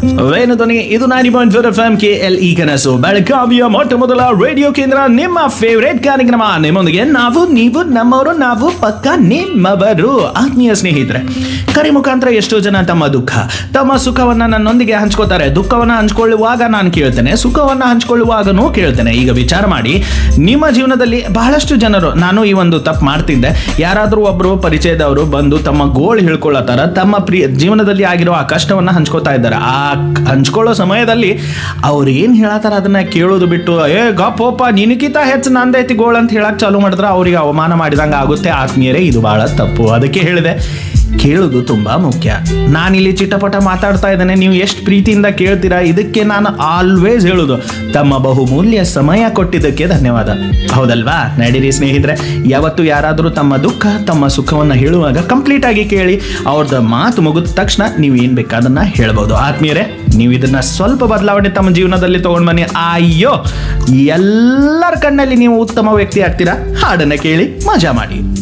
ವೇಣು ಧ್ವನಿ ಇದು nine point four F M K L E ಕನಸು ಬೆಳಗಾವಿಯ ಮೊಟ್ಟ ಮೊದಲ ರೇಡಿಯೋ ಕೇಂದ್ರ ನಿಮ್ಮ ಫೇವರೇಟ್ ಕಾರ್ಯಕ್ರಮ ನಿಮ್ಮೊಂದಿಗೆ ನಾವು ನೀವು ನಮ್ಮವರು ನಾವು ಪಕ್ಕ ನಿಮ್ಮವರು ಆತ್ಮೀಯ ಸ್ನೇಹಿತರೆ ಕರೆ ಮುಖಾಂತರ ಎಷ್ಟೋ ಜನ ತಮ್ಮ ದುಃಖ ತಮ್ಮ ಸುಖವನ್ನ ನನ್ನೊಂದಿಗೆ ಹಂಚ್ಕೋತಾರೆ ದುಃಖವನ್ನ ಹಂಚ್ಕೊಳ್ಳುವಾಗ ನಾನು ಕೇಳ್ತೇನೆ ಸುಖವನ್ನ ಹಂಚ್ಕೊಳ್ಳುವಾಗನೂ ಕೇಳ್ತೇನೆ ಈಗ ವಿಚಾರ ಮಾಡಿ ನಿಮ್ಮ ಜೀವನದಲ್ಲಿ ಬಹಳಷ್ಟು ಜನರು ನಾನು ಈ ಒಂದು ತಪ್ಪು ಮಾಡ್ತಿದ್ದೆ ಯಾರಾದರೂ ಒಬ್ರು ಪರಿಚಯದವರು ಬಂದು ತಮ್ಮ ಗೋಳ್ ಹೇಳ್ಕೊಳ್ಳತ್ತಾರ ತಮ್ಮ ಪ್ರಿಯ ಜೀವನದಲ್ಲಿ ಆಗಿರೋ ಆ ಕಷ್ಟವನ್ನ ಹಂಚ್ಕೋತಾ ಇದ್ದಾರೆ ಆ ಕ್- ಹಂಚ್ಕೊಳ್ಳೋ ಸಮಯದಲ್ಲಿ ಅವ್ರು ಏನ್ ಹೇಳತ್ತಾರ ಅದನ್ನ ಕೇಳೋದು ಬಿಟ್ಟು ಏ ಗಪ್ಪೋಪ ನಿನಗಿಂತ ಹೆಚ್ಚು ನಂದೈತಿ ಗೋಳ್ ಅಂತ ಹೇಳಕ್ ಚಾಲು ಮಾಡಿದ್ರೆ ಅವ್ರಿಗೆ ಅವಮಾನ ಮಾಡಿದಂಗೆ ಆಗುತ್ತೆ ಆತ್ಮೀಯರೇ ಇದು ಬಹಳ ತಪ್ಪು ಅದಕ್ಕೆ ಹೇಳಿದೆ ಕೇಳೋದು ತುಂಬಾ ಮುಖ್ಯ ನಾನಿಲ್ಲಿ ಚಿಟಪಟ ಮಾತಾಡ್ತಾ ಇದ್ದೇನೆ ನೀವು ಎಷ್ಟು ಪ್ರೀತಿಯಿಂದ ಕೇಳ್ತೀರಾ ಇದಕ್ಕೆ ನಾನು ಆಲ್ವೇಸ್ ಹೇಳೋದು ತಮ್ಮ ಬಹುಮೂಲ್ಯ ಸಮಯ ಕೊಟ್ಟಿದ್ದಕ್ಕೆ ಧನ್ಯವಾದ ಹೌದಲ್ವಾ ನಡೀರಿ ಸ್ನೇಹಿತರೆ ಯಾವತ್ತು ಯಾರಾದರೂ ತಮ್ಮ ದುಃಖ ತಮ್ಮ ಸುಖವನ್ನು ಹೇಳುವಾಗ ಕಂಪ್ಲೀಟ್ ಆಗಿ ಕೇಳಿ ಅವ್ರದ್ದು ಮಾತು ಮುಗಿದ ತಕ್ಷಣ ನೀವು ಏನು ಬೇಕಾದನ್ನ ಹೇಳ್ಬೋದು ಆತ್ಮೀಯರೇ ನೀವು ಇದನ್ನ ಸ್ವಲ್ಪ ಬದಲಾವಣೆ ತಮ್ಮ ಜೀವನದಲ್ಲಿ ತಗೊಂಡ್ ಬನ್ನಿ ಅಯ್ಯೋ ಎಲ್ಲರ ಕಣ್ಣಲ್ಲಿ ನೀವು ಉತ್ತಮ ವ್ಯಕ್ತಿ ಆಗ್ತೀರಾ ಹಾಡನ್ನ ಕೇಳಿ ಮಜಾ ಮಾಡಿ